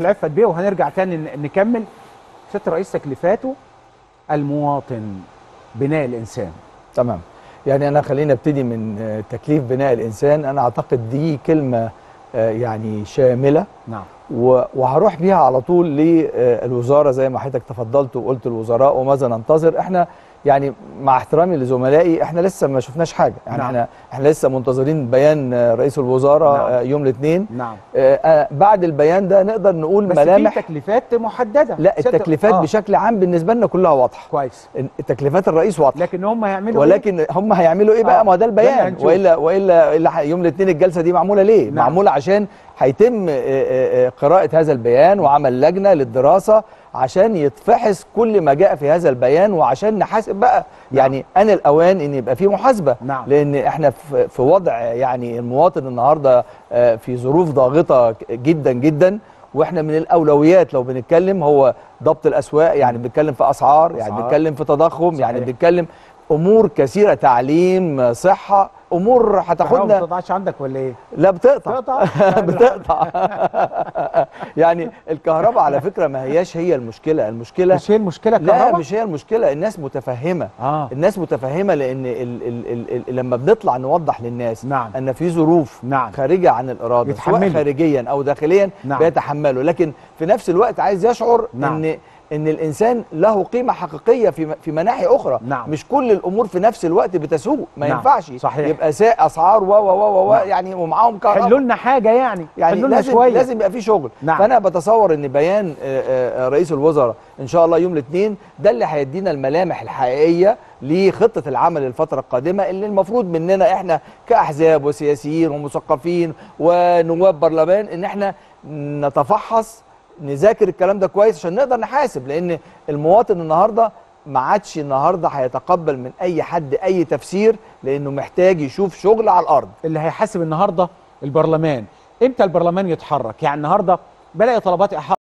لعفت بيه وهنرجع تاني ن- نكمل سياده الرئيس تكليفاته المواطن بناء الانسان تمام يعني انا خلينا ابتدي من آه، تكليف بناء الانسان انا اعتقد دي كلمه آه، يعني شامله نعم و- وهروح بيها على طول للوزاره زي ما حضرتك تفضلت وقلت الوزراء وماذا ننتظر احنا يعني مع احترامي لزملائي احنا لسه ما شفناش حاجه يعني نعم. احنا احنا لسه منتظرين بيان آه، رئيس الوزراء نعم. آه، يوم الاثنين نعم بعد البيان ده نقدر نقول بس ملامح في تكليفات محدده لا سيادة- التكليفات آه. بشكل عام بالنسبه لنا كلها واضحه كويس تكليفات الرئيس واضحه لكن هم هيعملوا إيه؟ ولكن هم هيعملوا ايه آه، بقى ما هو ده ده اللي البيان هنشوف. والا والا إلا ح- يوم الاثنين الجلسه دي معموله ليه نعم. معموله عشان هيتم آه، آه، آه، قراءه هذا البيان وعمل لجنه للدراسه عشان يتفحص كل ما جاء في هذا البيان وعشان نحاسب بقى يعني انا الاوان ان يبقى في محاسبه نعم. لان احنا في في وضع يعني المواطن النهارده آه، في ظروف ضاغطه جدا جدا واحنا من الاولويات لو بنتكلم هو ضبط الاسواق يعني بنتكلم في اسعار يعني أسعار. بنتكلم في تضخم يعني صحيح. بنتكلم امور كثيره تعليم صحه امور ما هتاخدنا تقطعش عندك ولا ايه؟ لا بتقطع تقطع؟ بتقطع يعني الكهرباء على فكره ما هياش هي المشكله المشكله مش هي المشكله لا الكهرباء؟ مش هي المشكله الناس متفهمه اه الناس متفهمه لان ال ال ال ال لما بنطلع نوضح للناس نعم. ان في ظروف نعم. خارجه عن الاراده سواء يتحملوا. خارجيا او داخليا نعم. بيتحملوا لكن في نفس الوقت عايز يشعر نعم. ان ان الانسان له قيمه حقيقيه في في مناحي اخرى نعم. مش كل الامور في نفس الوقت بتسوق ما نعم. ينفعش صحيح. يبقى ساء اسعار و و و و نعم. يعني ومعاهم كهرباء حلوا لنا حاجه يعني يعني حلوا لنا لازم شويه لازم يبقى في شغل نعم. فانا بتصور ان بيان آه، آه، رئيس الوزراء ان شاء الله يوم الاثنين ده اللي هيدينا الملامح الحقيقيه لخطه العمل الفتره القادمه اللي المفروض مننا احنا كاحزاب وسياسيين ومثقفين ونواب برلمان ان احنا نتفحص نذاكر الكلام ده كويس عشان نقدر نحاسب لان المواطن النهارده ما عادش النهارده هيتقبل من اي حد اي تفسير لانه محتاج يشوف شغل على الارض اللي هيحاسب النهارده البرلمان امتى البرلمان يتحرك يعني النهارده بلاقي طلبات إحاطة